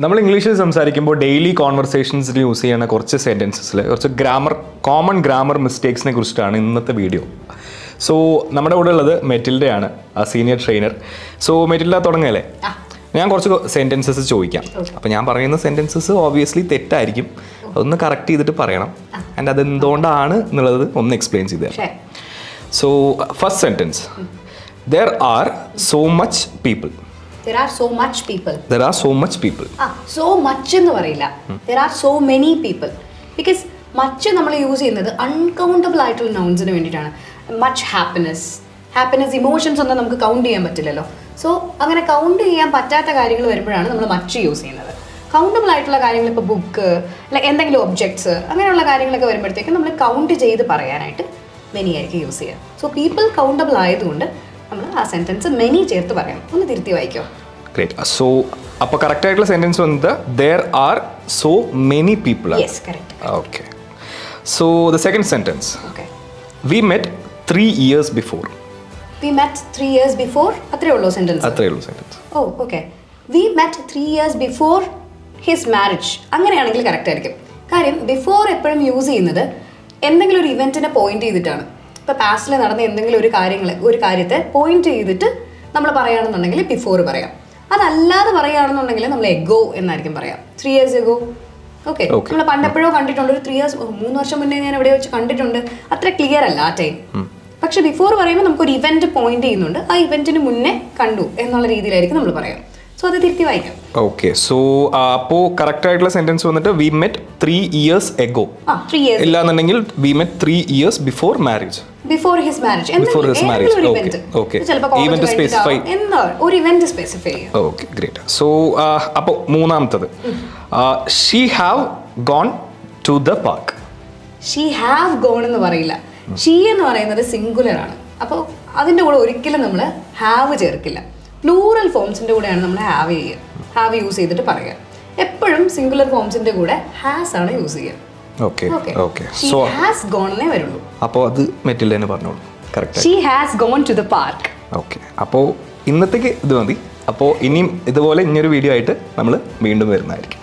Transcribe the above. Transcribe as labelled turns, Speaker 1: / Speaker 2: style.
Speaker 1: നമ്മൾ ഇംഗ്ലീഷിൽ സംസാരിക്കുമ്പോൾ ഡെയിലി കോൺവെർസേഷൻസിൽ യൂസ് ചെയ്യുന്ന കുറച്ച് സെൻറ്റൻസസിൽ കുറച്ച് ഗ്രാമർ കോമൺ ഗ്രാമർ മിസ്റ്റേക്സിനെ കുറിച്ചിട്ടാണ് ഇന്നത്തെ വീഡിയോ സോ നമ്മുടെ കൂടെ ഉള്ളത് മെറ്റിൽഡയാണ് ആ സീനിയർ ട്രെയിനർ സോ മെറ്റിൽഡ തുടങ്ങല്ലേ ഞാൻ കുറച്ച് സെൻറ്റൻസസ് ചോദിക്കാം അപ്പോൾ ഞാൻ പറയുന്ന സെൻറ്റൻസസ് ഓബിയസ്ലി തെറ്റായിരിക്കും അതൊന്ന് കറക്റ്റ് ചെയ്തിട്ട് പറയണം ആൻഡ് അത് എന്തുകൊണ്ടാണ് എന്നുള്ളത് ഒന്ന് എക്സ്പ്ലെയിൻ ചെയ്ത് തരാം
Speaker 2: ശരി
Speaker 1: so first sentence there are so much people
Speaker 2: there are so much people
Speaker 1: there are so much people
Speaker 2: ആ സോ മച്ച് എന്ന് പറയില്ല there are so many people because much നമ്മൾ യൂസ് ചെയ്യുന്നത് അൺകൗണ്ടബിൾ ആയിട്ടുള്ള നൗൺസിന് വേണ്ടിയിട്ടാണ് മച്ച് ഹാപ്പിനെസ് ഹാപ്പിനെസ് ഇമോഷൻസ് ഒന്നും നമുക്ക് കൗണ്ട് ചെയ്യാൻ പറ്റില്ലല്ലോ സോ അങ്ങനെ കൗണ്ട് ചെയ്യാൻ പറ്റാത്ത കാര്യങ്ങൾ വരുമ്പോഴാണ് നമ്മൾ മച്ച് യൂസ് ചെയ്യുന്നത് കൗണ്ടബിൾ ആയിട്ടുള്ള കാര്യങ്ങൾ ഇപ്പോൾ ബുക്ക് അല്ല എന്തെങ്കിലും ഒബ്ജക്ട്സ് അങ്ങനെയുള്ള കാര്യങ്ങളൊക്കെ വരുമ്പോഴത്തേക്കും നമ്മൾ കൗണ്ട് ചെയ്ത് പറയാനായിട്ട് മെനി ആയിരിക്കും യൂസ് ചെയ്യുക സോ പീപ്പിൾ കൗണ്ടബിൾ ആയതുകൊണ്ട് നമ്മൾ ആ സെൻറ്റൻസ് മെനി ചേർത്ത് പറയണം ഒന്ന് തിരുത്തി വായിക്കോ
Speaker 1: ഗ്രേറ്റ് സോ അപ്പോൾ കറക്റ്റ് ആയിട്ടുള്ള സെൻറ്റൻസ് വന്നത് there are so many people
Speaker 2: yes correct
Speaker 1: okay so the second sentence
Speaker 2: okay
Speaker 1: we met three years before
Speaker 2: we met three years before അത്രേ ഉള്ളൂ സെന്റൻസ്
Speaker 1: അത്രയേ ഉള്ളൂ sentence
Speaker 2: oh okay we met three years before his marriage അങ്ങനെയാണെങ്കിൽ correct ആയിരിക്കും കാര്യം before എപ്പോഴും use ചെയ്യുന്നത് എന്തെങ്കിലും ഒരു ഇവന്റിനെ പോയിന്റ് ചെയ്തിട്ടാണ് ഇപ്പൊ പാസ്റ്റിൽ നടന്ന എന്തെങ്കിലും ഒരു കാര്യങ്ങൾ ഒരു കാര്യത്തെ പോയിന്റ് ചെയ്തിട്ട് നമ്മൾ പറയുകയാണെന്നുണ്ടെങ്കിൽ ബിഫോർ പറയാം അതല്ലാതെ പറയുകയാണെന്നുണ്ടെങ്കിൽ നമ്മൾ എഗോ എന്നായിരിക്കും പറയാം three years ago okay
Speaker 1: Okay.
Speaker 2: നമ്മൾ പണ്ടെപ്പോഴോ കണ്ടിട്ടുണ്ട് ഒരു ത്രീ ഇയേഴ്സ് മൂന്ന് വർഷം മുന്നേ ഞാൻ എവിടെ വെച്ച് കണ്ടിട്ടുണ്ട് അത്ര ക്ലിയർ അല്ല ആ ടൈം പക്ഷെ ബിഫോർ പറയുമ്പോൾ നമുക്ക് ഒരു ഇവന്റ് പോയിന്റ് ചെയ്യുന്നുണ്ട് ആ ഇവന്റിന് മുന്നേ കണ്ടു എന്നുള്ള രീതിയിലായിരിക്കും നമ്മൾ പറയാം സോ അത് തിരുത്തി വായിക്കാം
Speaker 1: ഓക്കെ സോ അപ്പോൾ കറക്റ്റ് ആയിട്ടുള്ള സെൻറ്റൻസ് വന്നിട്ട് we met three years ago
Speaker 2: ആ ത്രീ ഇയേഴ്സ്
Speaker 1: ഇല്ലാന്നുണ്ടെങ്കിൽ we met three years before marriage
Speaker 2: before his marriage
Speaker 1: Before his marriage.
Speaker 2: ഒരു
Speaker 1: Okay.
Speaker 2: Event
Speaker 1: Okay.
Speaker 2: ചിലപ്പോൾ
Speaker 1: Event specify.
Speaker 2: എന്താ ഒരു ഇവന്റ് സ്പെസിഫൈ ചെയ്യും
Speaker 1: ഓക്കെ ഗ്രേറ്റ് സോ അപ്പോൾ മൂന്നാമത്തത് she have gone to the park
Speaker 2: she have gone എന്ന് പറയില്ല she എന്ന് പറയുന്നത് സിംഗുലർ ആണ് അപ്പോൾ അതിൻ്റെ കൂടെ ഒരിക്കലും നമ്മൾ ഹാവ് ചേർക്കില്ല പ്ലൂറൽ ഫോംസിൻ്റെ കൂടെയാണ് നമ്മൾ ഹാവ് ചെയ്യുക ഹാവ് യൂസ് ചെയ്തിട്ട് പറയുക എപ്പോഴും സിംഗുലർ ഫോംസിൻ്റെ കൂടെ ഹാസ് ആണ് യൂസ് ചെയ്യുക
Speaker 1: okay
Speaker 2: okay
Speaker 1: okay
Speaker 2: she
Speaker 1: so
Speaker 2: has gone എന്നേ വരുള്ളൂ
Speaker 1: അപ്പോൾ അത് മെറ്റിൽ തന്നെ പറഞ്ഞോളൂ correct
Speaker 2: she has gone to the park
Speaker 1: okay അപ്പോൾ ഇന്നത്തേക്ക് ഇത് മതി അപ്പോൾ ഇനിയും ഇതുപോലെ ഇനിയൊരു വീഡിയോ ആയിട്ട് നമ്മൾ വീണ്ടും വരുന്നതായിരിക്കും